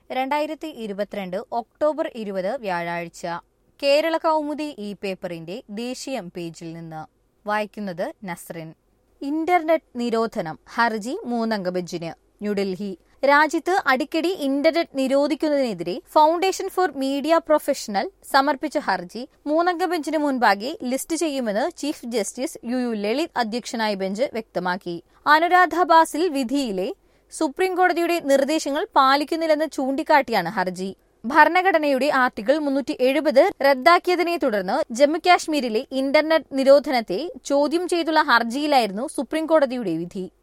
രണ്ടായിരത്തി ഇരുപത്തിരണ്ട് ഒക്ടോബർ ഇരുപത് വ്യാഴാഴ്ച കേരള കൗമുദി ഇ പേപ്പറിന്റെ ദേശീയം പേജിൽ നിന്ന് വായിക്കുന്നത് നസ്രിൻ ഇന്റർനെറ്റ് നിരോധനം ഹർജി മൂന്നംഗ ബെഞ്ചിന് ന്യൂഡൽഹി രാജ്യത്ത് അടിക്കടി ഇന്റർനെറ്റ് നിരോധിക്കുന്നതിനെതിരെ ഫൗണ്ടേഷൻ ഫോർ മീഡിയ പ്രൊഫഷണൽ സമർപ്പിച്ച ഹർജി മൂന്നംഗ ബെഞ്ചിന് മുൻപാകെ ലിസ്റ്റ് ചെയ്യുമെന്ന് chief justice U U Lalit അധ്യക്ഷനായ ബെഞ്ച് വ്യക്തമാക്കി അനുരാധ ബാസിൽ വിധിയിലെ സുപ്രീം കോടതിയുടെ നിർദ്ദേശങ്ങൾ പാലിക്കുന്നില്ലെന്ന് ചൂണ്ടിക്കാട്ടിയാണ് ഹർജി ഭരണഘടനയുടെ ആർട്ടിക്കിൾ മുന്നൂറ്റി എഴുപത് റദ്ദാക്കിയതിനെ തുടർന്ന് ജമ്മുകാശ്മീരിലെ ഇന്റർനെറ്റ് നിരോധനത്തെ ചോദ്യം ചെയ്തുള്ള ഹർജിയിലായിരുന്നു സുപ്രീം കോടതിയുടെ വിധി